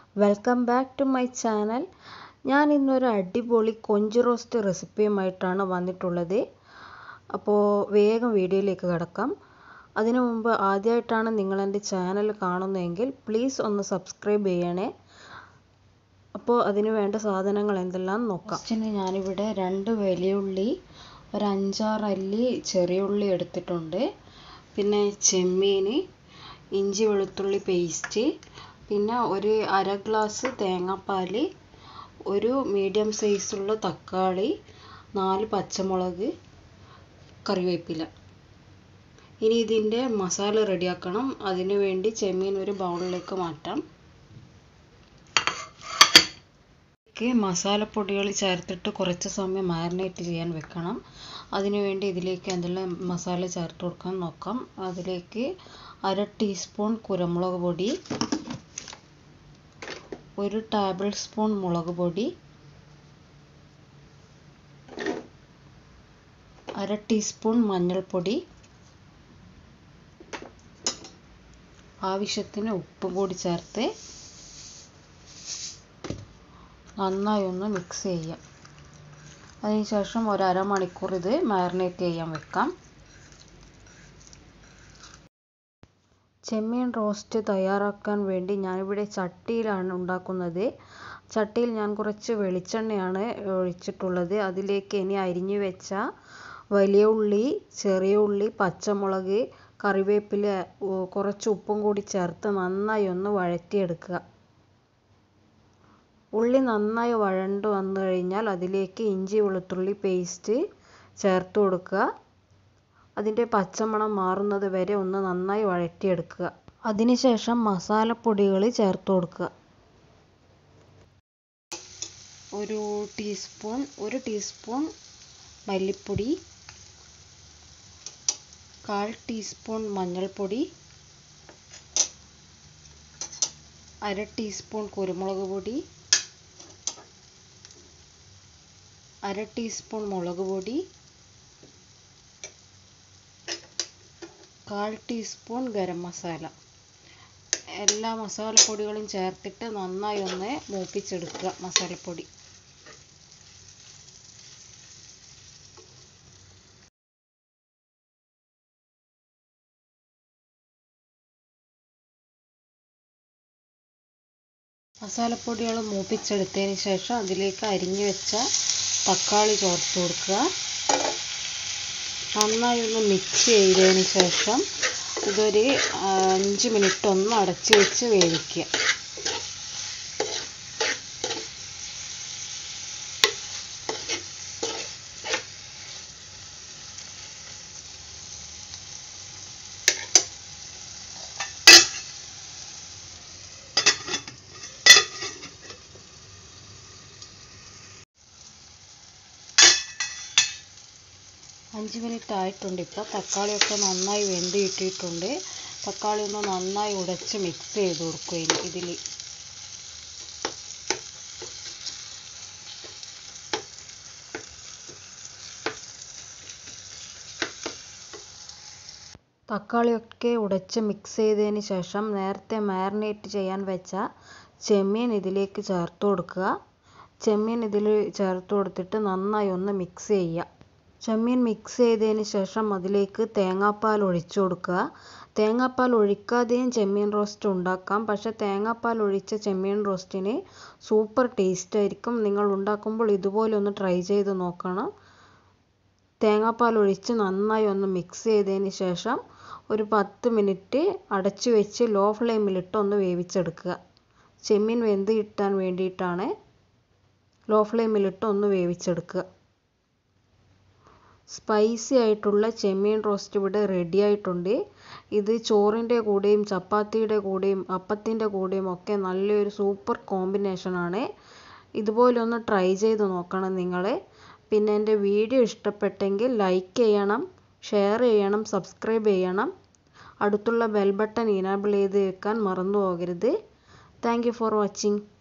welcome back to my channel ഞാൻ ഇന്നൊരു അടിപൊളി കൊഞ്ച് റോസ്റ്റ് റെസിപ്പിയുമായിട്ടാണ് വന്നിട്ടുള്ളത് അപ്പോൾ വേഗം വീഡിയോയിലേക്ക് കിടക്കാം അതിനു മുമ്പ് ആദ്യമായിട്ടാണ് നിങ്ങൾ എൻ്റെ ചാനൽ കാണുന്നതെങ്കിൽ പ്ലീസ് ഒന്ന് സബ്സ്ക്രൈബ് ചെയ്യണേ അപ്പോൾ അതിന് വേണ്ട സാധനങ്ങൾ എന്തെല്ലാം നോക്കാം ഫസ്റ്റിന് ഞാനിവിടെ രണ്ട് വലിയുള്ളി ഒരു അഞ്ചാറ് അല്ലി ചെറിയ ഉള്ളി എടുത്തിട്ടുണ്ട് പിന്നെ ചെമ്മീൻ ഇഞ്ചി വെളുത്തുള്ളി പേസ്റ്റ് പിന്നെ ഒരു അര ഗ്ലാസ് തേങ്ങാപ്പാൽ ഒരു മീഡിയം സൈസുള്ള തക്കാളി നാല് പച്ചമുളക് കറിവേപ്പില ഇനി ഇതിൻ്റെ മസാല റെഡിയാക്കണം അതിനു വേണ്ടി ചെമ്മീൻ ഒരു ബൗളിലേക്ക് മാറ്റാം മസാലപ്പൊടികൾ ചേർത്തിട്ട് കുറച്ച് സമയം മാരിനേറ്റ് ചെയ്യാൻ വെക്കണം അതിനുവേണ്ടി ഇതിലേക്ക് എന്തെല്ലാം മസാല ചേർത്ത് കൊടുക്കാൻ നോക്കാം അതിലേക്ക് അര ടീസ്പൂൺ കുരുമുളക് പൊടി ഒരു ടേബിൾ സ്പൂൺ മുളക് പൊടി അര ടീസ്പൂൺ മഞ്ഞൾപ്പൊടി ആവശ്യത്തിന് ഉപ്പ് കൂടി ചേർത്ത് നന്നായി ഒന്ന് മിക്സ് ചെയ്യാം അതിനുശേഷം ഒരു അരമണിക്കൂർ ഇത് മാരിനേറ്റ് ചെയ്യാൻ വെക്കാം ചെമ്മീൻ റോസ്റ്റ് തയ്യാറാക്കാൻ വേണ്ടി ഞാനിവിടെ ചട്ടിയിലാണ് ഉണ്ടാക്കുന്നത് ചട്ടിയിൽ ഞാൻ കുറച്ച് വെളിച്ചെണ്ണയാണ് ഒഴിച്ചിട്ടുള്ളത് അതിലേക്ക് ഇനി അരിഞ്ഞു വെച്ച വലിയ ഉള്ളി ചെറിയ ഉള്ളി പച്ചമുളക് കറിവേപ്പില കുറച്ച് ഉപ്പും കൂടി ചേർത്ത് നന്നായി ഒന്ന് വഴറ്റിയെടുക്കുക ഉള്ളി നന്നായി വഴണ്ട് വന്നു കഴിഞ്ഞാൽ അതിലേക്ക് ഇഞ്ചി വെളുത്തുള്ളി പേസ്റ്റ് ചേർത്ത് കൊടുക്കുക അതിൻ്റെ പച്ചമണം മാറുന്നത് വരെ ഒന്ന് നന്നായി വഴറ്റിയെടുക്കുക അതിനുശേഷം മസാലപ്പൊടികൾ ചേർത്ത് കൊടുക്കുക ഒരു ടീസ്പൂൺ ഒരു ടീസ്പൂൺ മല്ലിപ്പൊടി കാൽ ടീസ്പൂൺ മഞ്ഞൾപ്പൊടി അര ടീസ്പൂൺ കുരുമുളക് പൊടി അര ടീസ്പൂൺ മുളക് പൊടി കാൽ ടീസ്പൂൺ ഗരം മസാല എല്ലാ മസാലപ്പൊടികളും ചേർത്തിട്ട് നന്നായി ഒന്ന് മൂപ്പിച്ചെടുക്കുക മസാലപ്പൊടി മസാലപ്പൊടികൾ മൂപ്പിച്ചെടുത്തതിന് ശേഷം അതിലേക്ക് അരിഞ്ഞു വെച്ച തക്കാളി ചേർത്ത് കൊടുക്കുക നന്നായി ഒന്ന് മിക്സ് ചെയ്തതിന് ശേഷം ഇതൊരു അഞ്ച് മിനിറ്റ് ഒന്ന് അടച്ചു വെച്ച് വേവിക്കുക അഞ്ച് മിനിറ്റ് ആയിട്ടുണ്ട് ഇപ്പോൾ തക്കാളിയൊക്കെ നന്നായി വെന്ത് കിട്ടിയിട്ടുണ്ട് തക്കാളി ഒന്ന് നന്നായി ഉടച്ച് മിക്സ് ചെയ്ത് കൊടുക്കുക ഇതിൽ തക്കാളിയൊക്കെ ഉടച്ച് മിക്സ് ചെയ്തതിന് ശേഷം നേരത്തെ മാരിനേറ്റ് ചെയ്യാൻ വെച്ച ചെമ്മീൻ ഇതിലേക്ക് ചേർത്ത് കൊടുക്കുക ചെമ്മീൻ ഇതിൽ ചേർത്ത് കൊടുത്തിട്ട് നന്നായി ഒന്ന് മിക്സ് ചെയ്യുക ചെമ്മീൻ മിക്സ് ചെയ്തതിന് ശേഷം അതിലേക്ക് തേങ്ങാപ്പാൽ ഒഴിച്ചു കൊടുക്കുക തേങ്ങാപ്പാൽ ഒഴിക്കാതെയും ചെമ്മീൻ റോസ്റ്റ് ഉണ്ടാക്കാം പക്ഷേ തേങ്ങാപ്പാൽ ഒഴിച്ച ചെമ്മീൻ റോസ്റ്റിന് സൂപ്പർ ടേസ്റ്റ് ആയിരിക്കും നിങ്ങൾ ഉണ്ടാക്കുമ്പോൾ ഇതുപോലെ ഒന്ന് ട്രൈ ചെയ്ത് നോക്കണം തേങ്ങാപ്പാൽ ഒഴിച്ച് നന്നായി ഒന്ന് മിക്സ് ചെയ്തതിന് ശേഷം ഒരു പത്ത് മിനിറ്റ് അടച്ചു വെച്ച് ലോ ഫ്ലെയിമിലിട്ട് ഒന്ന് വേവിച്ചെടുക്കുക ചെമ്മീൻ വെന്ത് കിട്ടാൻ വേണ്ടിയിട്ടാണ് ലോ ഫ്ലെയിമിലിട്ട് ഒന്ന് വേവിച്ചെടുക്കുക സ്പൈസി ആയിട്ടുള്ള ചെമ്മീൻ റോസ്റ്റ് ഇവിടെ റെഡി ആയിട്ടുണ്ട് ഇത് ചോറിൻ്റെ കൂടെയും ചപ്പാത്തിയുടെ കൂടെയും അപ്പത്തിൻ്റെ കൂടെയും ഒക്കെ നല്ലൊരു സൂപ്പർ കോമ്പിനേഷനാണ് ഇതുപോലെ ഒന്ന് ട്രൈ ചെയ്ത് നോക്കണം നിങ്ങൾ പിന്നെ എൻ്റെ വീഡിയോ ഇഷ്ടപ്പെട്ടെങ്കിൽ ലൈക്ക് ചെയ്യണം ഷെയർ ചെയ്യണം സബ്സ്ക്രൈബ് ചെയ്യണം അടുത്തുള്ള ബെൽ ബട്ടൺ ഇനാബിൾ ചെയ്ത് വെക്കാൻ മറന്നു പോകരുത് താങ്ക് ഫോർ വാച്ചിങ്